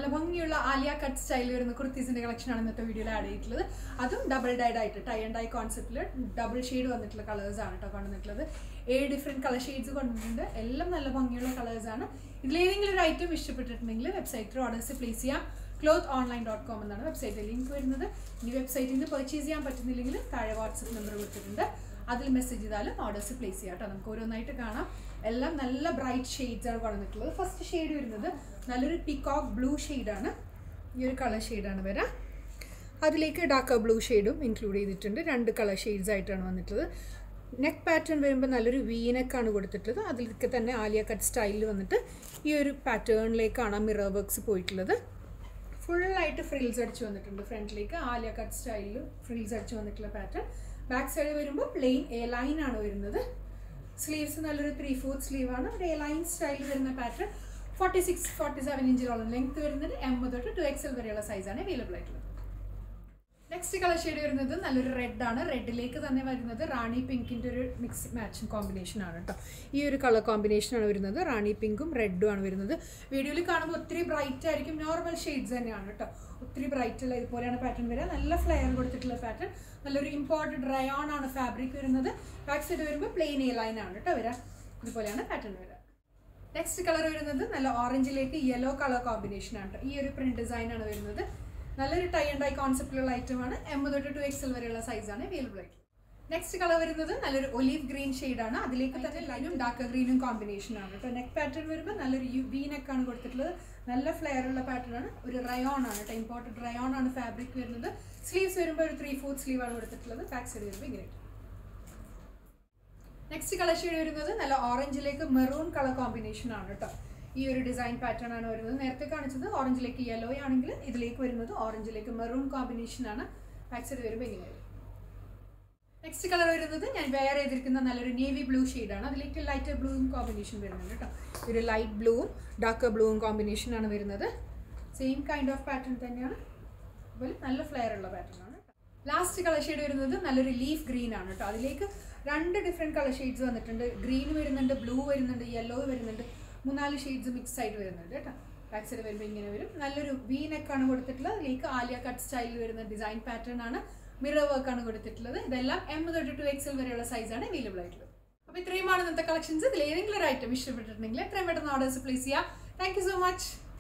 നല്ല ഭംഗിയുള്ള Alia cut style വരുന്ന കുർത്തീസിന്റെ കളക്ഷനാണ് ഇന്നത്തെ വീഡിയോയിൽ ആഡ് ചെയ്തിട്ടുള്ളത് അതും ഡബിൾ ഡൈഡ് ആയിട്ട് ടൈ ആൻഡ് ഡൈ കോൺസെപ്റ്റിൽ ഡബിൾ ഷെയ്ഡ് വന്നിട്ടുള്ള കളേഴ്സ് ആണ് കേട്ടോ കൊണ്ടുവന്നിട്ടുള്ളത് ഏഴ് ഡിഫറെന്റ് കളർ ഷെയ്ഡ്സ് കൊണ്ടുവന്നിട്ടുണ്ട് എല്ലാം നല്ല ഭംഗിയുള്ള കളേഴ്സ് ആണ് ഇതിലേതെങ്കിലും ഒരു ഐറ്റം ഇഷ്ടപ്പെട്ടിട്ടുണ്ടെങ്കിൽ വെബ്സൈറ്റിൽ ഓർഡേഴ്സ് പ്ലേസ് ചെയ്യാം ക്ലോത്ത് ഓൺലൈൻ ഡോട്ട് കോം എന്നാണ് വെബ്സൈറ്റിൽ ലിങ്ക് വരുന്നത് ഇനി വെബ്സൈറ്റിൽ നിന്ന് പർച്ചേസ് ചെയ്യാൻ പറ്റുന്നില്ലെങ്കിൽ താഴെ വാട്സപ്പ് നമ്പർ കൊടുത്തിട്ടുണ്ട് അതിൽ മെസ്സേജ് ചെയ്താലും ഓർഡേഴ്സ് പ്ലേസ് ചെയ്യാം കേട്ടോ നമുക്ക് ഓരോന്നായിട്ട് കാണാം എല്ലാം നല്ല ബ്രൈറ്റ് ഷെയ്ഡ്സ് ആണ് കൊണ്ടുവന്നിട്ടുള്ളത് ഫസ്റ്റ് ഷെയ്ഡ് വരുന്നത് നല്ലൊരു പിക്കോക്ക് ബ്ലൂ ഷെയ്ഡാണ് ഈ ഒരു കളർ ഷെയ്ഡാണ് വരാം അതിലേക്ക് ഡാർക്ക് ബ്ലൂ ഷെയ്ഡും ഇൻക്ലൂഡ് ചെയ്തിട്ടുണ്ട് രണ്ട് കളർ ഷെയ്ഡ്സ് ആയിട്ടാണ് വന്നിട്ടുള്ളത് നെക്ക് പാറ്റേൺ വരുമ്പോൾ നല്ലൊരു വീനെക്കാണ് കൊടുത്തിട്ടുള്ളത് അതിലേക്ക് തന്നെ ആലിയ കട്ട് സ്റ്റൈലിൽ വന്നിട്ട് ഈ ഒരു പാറ്റേണിലേക്കാണ് മിറർ വർക്ക്സ് പോയിട്ടുള്ളത് ഫുള്ളായിട്ട് ഫ്രിൽസ് അടിച്ച് വന്നിട്ടുണ്ട് ഫ്രണ്ടിലേക്ക് ആലിയ കട്ട് സ്റ്റൈലിൽ ഫ്രിൽസ് അടിച്ച് വന്നിട്ടുള്ള പാറ്റേൺ ബാക്ക് സൈഡ് വരുമ്പോൾ പ്ലെയിൻ എ ലൈൻ ആണ് വരുന്നത് സ്ലീവ്സ് നല്ലൊരു ത്രീ ഫോർത്ത് സ്ലീവ് ആണ് ഒരു എ ലൈൻ സ്റ്റൈലിൽ വരുന്ന pattern forty six forty seven ഇഞ്ചിലോളം ലെങ്ത് വരുന്നത് എം തൊട്ട് ടു എക്സൽ വരെയുള്ള സൈസാണ് അവൈലബിൾ ആയിട്ടുള്ളത് നെക്സ്റ്റ് കളർ ഷെയ്ഡ് വരുന്നത് നല്ലൊരു റെഡ് ആണ് റെഡിലേക്ക് തന്നെ വരുന്നത് റാണി പിങ്കിൻ്റെ ഒരു മിക്സ് മാച്ചിങ് കോമ്പിനേഷൻ ആണ് കേട്ടോ ഈ ഒരു കളർ കോമ്പിനേഷൻ ആണ് വരുന്നത് റാണി പിങ്കും റെഡും ആണ് വരുന്നത് വീഡിയോയിൽ കാണുമ്പോൾ ഒത്തിരി ബ്രൈറ്റ് ആയിരിക്കും നോർമൽ ഷെയ്ഡ്സ് തന്നെയാണ് കേട്ടോ ഒത്തിരി ബ്രൈറ്റ് അല്ല ഇതുപോലെയാണ് പാറ്റേൺ വരിക നല്ല ഫ്ലെയർ കൊടുത്തിട്ടുള്ള പാറ്റേൺ നല്ലൊരു ഇമ്പോർട്ടൻറ്റ് റയോൺ ആണ് ഫാബ്രിക് വരുന്നത് ബാക്ക് സൈഡ് വരുമ്പോൾ പ്ലെയിൻ എ ലൈൻ ആണ് കേട്ടോ വരിക ഇതുപോലെയാണ് പാറ്റേൺ വരിക നെക്സ്റ്റ് കളർ വരുന്നത് നല്ല ഓറഞ്ചിലേക്ക് യെല്ലോ കളർ കോമ്പിനേഷൻ ആണ് കേട്ടോ ഈ ഒരു പ്രിന്റ് ഡിസൈൻ ആണ് വരുന്നത് നല്ലൊരു ടൈ ആൻഡ് ഡൈ കോൺസെപ്റ്റിലുള്ള ഐറ്റമാണ് എം തൊട്ട് ടു എക്സൽ വരെയുള്ള സൈസാണ് അവൈലബിൾ ആയിട്ട് നെക്സ്റ്റ് കളർ വരുന്നത് നല്ലൊരു ഒലീവ് ഗ്രീൻ ആണ് അതിലേക്ക് തന്നെ ലൈനും ഡാർക്ക് ഗ്രീനും കോമ്പിനേഷൻ ആണ് കേട്ടോ നെക്ക് പാറ്റേൺ വരുമ്പോൾ നല്ലൊരു യു വി നെക്കാണ് കൊടുത്തിട്ടുള്ളത് നല്ല ഫ്ലെയർ ഉള്ള പാറ്റേൺ ആണ് ഒരു റയോൺ ആണ് കേട്ടോ ഇമ്പോർട്ടൻറ്റ് റയോൺ ആണ് ഫാബ്രിക് വരുന്നത് സ്ലീവ്സ് വരുമ്പോൾ ഒരു ത്രീ ഫോർത്ത് സ്ലീവ് ആണ് കൊടുത്തിട്ടുള്ളത് ബാക്ക് സൈഡ് വരുമ്പോൾ ഇങ്ങനെ നെക്സ്റ്റ് കളർ ഷെയ്ഡ് വരുന്നത് നല്ല ഓറഞ്ചിലേക്ക് മെറൂൺ കളർ കോമ്പിനേഷൻ ആണ് കേട്ടോ ഈ ഒരു ഡിസൈൻ പാറ്റേൺ ആണ് വരുന്നത് നേരത്തെ കാണിച്ചത് ഓറഞ്ചിലേക്ക് യെല്ലോ ആണെങ്കിൽ ഇതിലേക്ക് വരുന്നത് ഓറഞ്ചിലേക്ക് മെറൂൺ കോമ്പിനേഷൻ ആണ് ബാക്ക് സൈഡ് വരുമ്പോൾ ഇങ്ങനെ വരും നെക്സ്റ്റ് കളർ വരുന്നത് ഞാൻ വെയർ ചെയ്തിരിക്കുന്ന നല്ലൊരു നേവി ബ്ലൂ ആണ് അതിലേക്ക് ലൈറ്റ് ബ്ലൂവും കോമ്പിനേഷൻ വരുന്നുണ്ട് കേട്ടോ ഒരു ലൈറ്റ് ബ്ലൂവും ഡാർക്ക് ബ്ലൂവും കോമ്പിനേഷൻ ആണ് വരുന്നത് സെയിം കൈൻഡ് ഓഫ് പാറ്റേൺ തന്നെയാണ് അതുപോലെ നല്ല ഫ്ലെയർ ഉള്ള പാറ്റേൺ ആണ് ലാസ്റ്റ് കളർ ഷെയ്ഡ് വരുന്നത് നല്ലൊരു ലീഫ് ഗ്രീൻ ആണ് കേട്ടോ അതിലേക്ക് രണ്ട് ഡിഫറെൻറ്റ് കളർ ഷെയ്ഡ്സ് വന്നിട്ടുണ്ട് ഗ്രീൻ വരുന്നുണ്ട് ബ്ലൂ വരുന്നുണ്ട് യെല്ലോ വരുന്നുണ്ട് മൂന്നാല് ഷെയ്ഡ്സ് മിക്സ് ആയിട്ട് വരുന്നുണ്ട് കേട്ടോ ബാക്ക് സൈഡ് വരുമ്പോൾ ഇങ്ങനെ വരും നല്ലൊരു വി നെക്കാണ് കൊടുത്തിട്ടുള്ളത് അതിലേക്ക് ആലിയ കട്ട് സ്റ്റൈലിൽ വരുന്ന ഡിസൈൻ പാറ്റേൺ ആണ് മിറർ വർക്കാണ് കൊടുത്തിട്ടുള്ളത് ഇതെല്ലാം എം തൊട്ട് ടു എക്സൽ വരെയുള്ള സൈസാണ് അവൈലബിൾ ആയിട്ടുള്ളത് അപ്പോൾ ഇത്രയുമാണ് ഇന്നത്തെ കളക്ഷൻസ് ഇതിൽ ഏതെങ്കിലും ഒരു ഐറ്റം ഇഷ്ടപ്പെട്ടിട്ടുണ്ടെങ്കിൽ എത്രയും പെട്ടെന്ന് ഓർഡേഴ്സ് പ്ലേസ് ചെയ്യാം താങ്ക് യു സോ മച്ച്